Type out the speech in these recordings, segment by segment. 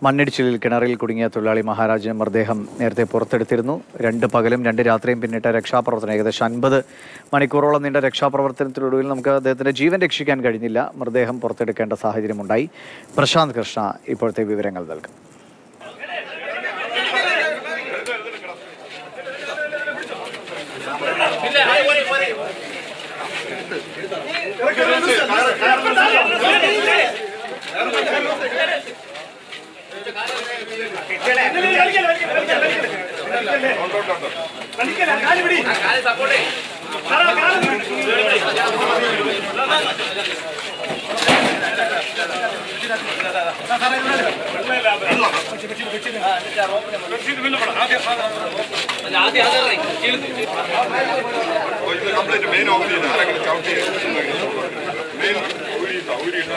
മണ്ണിടിച്ചിലിൽ കിണറിൽ കുടുങ്ങിയ തൊഴിലാളി മഹാരാജിന്റെ മൃതദേഹം നേരത്തെ പുറത്തെടുത്തിരുന്നു രണ്ട് പകലും രണ്ട് രാത്രിയും പിന്നിട്ട രക്ഷാപ്രവർത്തനം ഏകദേശം അൻപത് മണിക്കൂറോളം നീണ്ട രക്ഷാപ്രവർത്തനത്തിനൊടുവിൽ നമുക്ക് അദ്ദേഹത്തിന്റെ ജീവൻ രക്ഷിക്കാൻ കഴിഞ്ഞില്ല മൃതദേഹം പുറത്തെടുക്കേണ്ട സാഹചര്യമുണ്ടായി പ്രശാന്ത് കൃഷ്ണ ഇപ്പോഴത്തെ വിവരങ്ങൾ നൽകും ഇത് കംപ്ലീറ്റ് മെയിൻ ഓഫ് ചെയ്ത് ആരെങ്കിലും കൗണ്ട് ചെയ്ത് മെയിൻ ഊരിയിട്ടോ ഊരിയിട്ടോ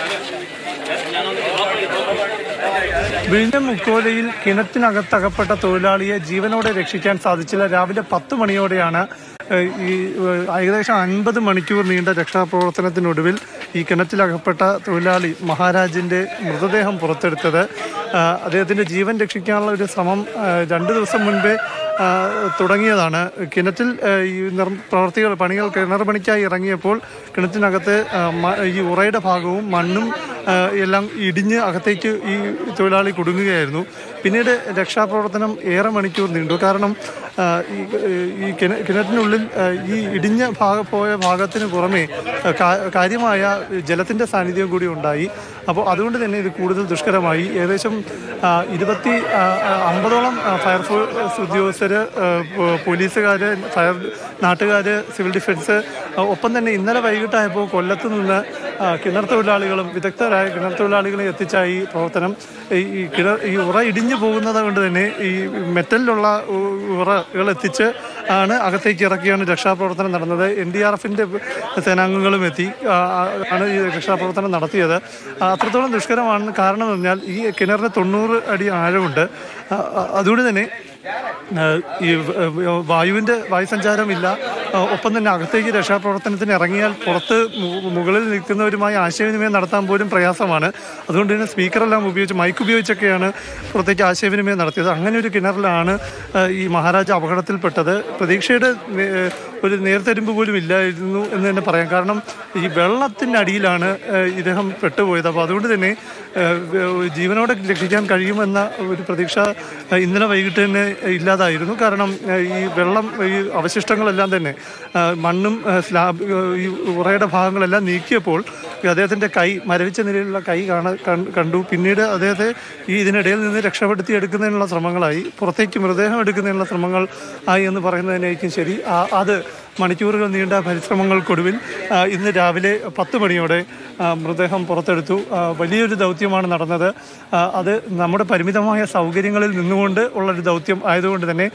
വിഴിഞ്ഞം മുക്കോലയിൽ കിണറ്റിനകത്തകപ്പെട്ട തൊഴിലാളിയെ ജീവനോടെ രക്ഷിക്കാൻ സാധിച്ചില്ല രാവിലെ പത്ത് മണിയോടെയാണ് ഏഹ്, ഈ ഏഹ്, ഏകദേശം അൻപത് മണിക്കൂർ നീണ്ട രക്ഷാപ്രവർത്തനത്തിനൊടുവിൽ ഈ കിണറ്റിലകപ്പെട്ട തൊഴിലാളി മഹാരാജിന്റെ മൃതദേഹം പുറത്തെടുത്തത് ആഹ്, അദ്ദേഹത്തിന്റെ ജീവൻ രക്ഷിക്കാനുള്ള ഒരു ശ്രമം ആഹ്, രണ്ട് ദിവസം മുൻപേ ആഹ്, തുടങ്ങിയതാണ് കിണറ്റിൽ ആഹ്, ഈ നിർ- പ്രവർത്തികൾ പണികൾ കിണർ പണിക്കായി ഇറങ്ങിയപ്പോൾ കിണറ്റിനകത്ത് ആഹ്, മ- ഈ ഉറയുടെ ഭാഗവും മണ്ണും ആഹ്, എല്ലാം ഇടിഞ്ഞ് അകത്തേക്ക് ഈ തൊഴിലാളി കുടുങ്ങുകയായിരുന്നു പിന്നീട് രക്ഷാപ്രവർത്തനം ഏറെ മണിക്കൂർ നീണ്ടു കാരണം ആഹ്, ഈ ഈ കിണ- കിണറ്റിനുള്ളിൽ ആഹ്, ഈ ഇടിഞ്ഞ ഭാഗ പോയ ഭാഗത്തിന് പുറമെ ആഹ്, കാ- കാര്യമായ ജലത്തിന്റെ സാന്നിധ്യം കൂടി ഉണ്ടായി അപ്പോൾ അതുകൊണ്ട് തന്നെ ഇത് കൂടുതൽ ദുഷ്കരമായി ഏകദേശം ആഹ്, ഇരുപത്തി ആഹ്, ആഹ്, അമ്പതോളം ആഹ്, ഫയർഫോഴ്സ് ഉദ്യോഗസ്ഥര് ആഹ്, പോ- പോലീസുകാര് ഫയർ നാട്ടുകാര് സിവിൽ ഡിഫൻസ് ആഹ്, ഒപ്പം തന്നെ ഇന്നലെ വൈകിട്ടായപ്പോൾ കൊല്ലത്ത് നിന്ന് ആഹ്, കിണർ തൊഴിലാളികളും വിദഗ്ധരായ കിണർ തൊഴിലാളികളെ എത്തിച്ചായി പ്രവർത്തനം ഈ- ഈ കിണർ ഈ ഉറ ഇടിഞ്ഞു പോകുന്നത് കൊണ്ട് തന്നെ ഈ മെറ്റലിലുള്ള ഉ- ഉറകൾ എത്തിച്ച് ആണ് അകത്തേക്ക് ഇറക്കിയാണ് രക്ഷാപ്രവർത്തനം നടന്നത് എൻ ഡി ആർ എഫിന്റെ സേനാംഗങ്ങളും എത്തി ആ, ആ, ആണ് ഈ രക്ഷാപ്രവർത്തനം നടത്തിയത് ആ, അത്രത്തോളം ദുഷ്കരമാണെന്ന് കാരണം എന്ന് പറഞ്ഞാൽ ഈ കിണറിന് തൊണ്ണൂറ് അടി ആഴമുണ്ട് ആ, ആ, അതുകൊണ്ട് തന്നെ ആ, ഈ വ- വായുവിന്റെ വായുസഞ്ചാരമില്ല ആ, ഒപ്പം തന്നെ അകത്തേക്ക് രക്ഷാപ്രവർത്തനത്തിന് ഇറങ്ങിയാൽ പുറത്ത് മു- മുകളിൽ നിൽക്കുന്നവരുമായി ആശയവിനിമയം നടത്താൻ പോലും പ്രയാസമാണ് അതുകൊണ്ട് തന്നെ സ്പീക്കറെല്ലാം ഉപയോഗിച്ച് മൈക്ക് ഉപയോഗിച്ചൊക്കെയാണ് പുറത്തേക്ക് ആശയവിനിമയം നടത്തിയത് അങ്ങനെ ഒരു കിണറിലാണ് ആ, ഈ മഹാരാജ അപകടത്തിൽപ്പെട്ടത് പ്രതീക്ഷയുടെ നേ- ഒരു നേർത്തരിമ്പ് പോലും ഇല്ലായിരുന്നു എന്ന് തന്നെ പറയാം കാരണം ഈ വെള്ളത്തിനടിയിലാണ് ആ, ഇദ്ദേഹം പെട്ടുപോയത് അപ്പോൾ അതുകൊണ്ട് തന്നെ ആ, വ- ജീവനോടെ രക്ഷിക്കാൻ കഴിയുമെന്ന ഒരു പ്രതീക്ഷ ആ, ഇന്നലെ വൈകിട്ട് തന്നെ ഇല്ലാതായിരുന്നു കാരണം ആ, ഈ വെള്ളം ഈ അവശിഷ്ടങ്ങളെല്ലാം തന്നെ ആ, മണ്ണും ആ, സ്ലാബ് ആ, ഈ ഉറയുടെ ഭാഗങ്ങളെല്ലാം നീക്കിയപ്പോൾ ഈ അദ്ദേഹത്തിൻ്റെ കൈ മരവിച്ച നിലയിലുള്ള കൈ കാണ കൺ- കണ്ടു പിന്നീട് അദ്ദേഹത്തെ ഈ ഇതിനിടയിൽ നിന്ന് രക്ഷപ്പെടുത്തി എടുക്കുന്നതിനുള്ള ശ്രമങ്ങളായി പുറത്തേക്ക് മൃതദേഹം എടുക്കുന്നതിനുള്ള ശ്രമങ്ങൾ ആയി എന്ന് പറയുന്നതിനായിരിക്കും ശരി ആ- അത് മണിക്കൂറുകൾ നീണ്ട പരിശ്രമങ്ങൾക്കൊടുവിൽ ആ, ഇന്ന് രാവിലെ പത്ത് മണിയോടെ ആ, മൃതദേഹം പുറത്തെടുത്തു ആ, വലിയൊരു ദൗത്യമാണ് നടന്നത് ആ, അത് നമ്മുടെ പരിമിതമായ സൗകര്യങ്ങളിൽ നിന്നുകൊണ്ട് ഉള്ളൊരു ദൗത്യം ആയതുകൊണ്ട് തന്നെ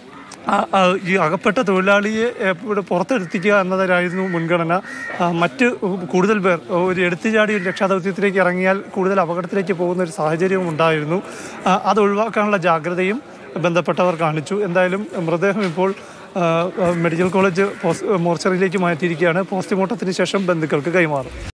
ആ, ആ, ഈ അകപ്പെട്ട തൊഴിലാളിയെ ഏ, ഇവിടെ പുറത്തെടുത്തിക്കുക എന്നതായിരുന്നു മുൻഗണന ആ, മറ്റ് കൂടുതൽ പേർ ഒരു എടുത്തുചാടി ഒരു രക്ഷാദൗത്യത്തിലേക്ക് ഇറങ്ങിയാൽ കൂടുതൽ അപകടത്തിലേക്ക് പോകുന്ന ഒരു സാഹചര്യവും ഉണ്ടായിരുന്നു ആ, അത് ഒഴിവാക്കാനുള്ള ജാഗ്രതയും ബന്ധപ്പെട്ടവർ കാണിച്ചു എന്തായാലും മൃതദേഹം ഇപ്പോൾ ആ, ആ, മെഡിക്കൽ കോളേജ് പോസ്റ്റ് മോർച്ചറിയിലേക്ക് മാറ്റിയിരിക്കുകയാണ് പോസ്റ്റ്മോർട്ടത്തിന് ശേഷം ബന്ധുക്കൾക്ക് കൈമാറും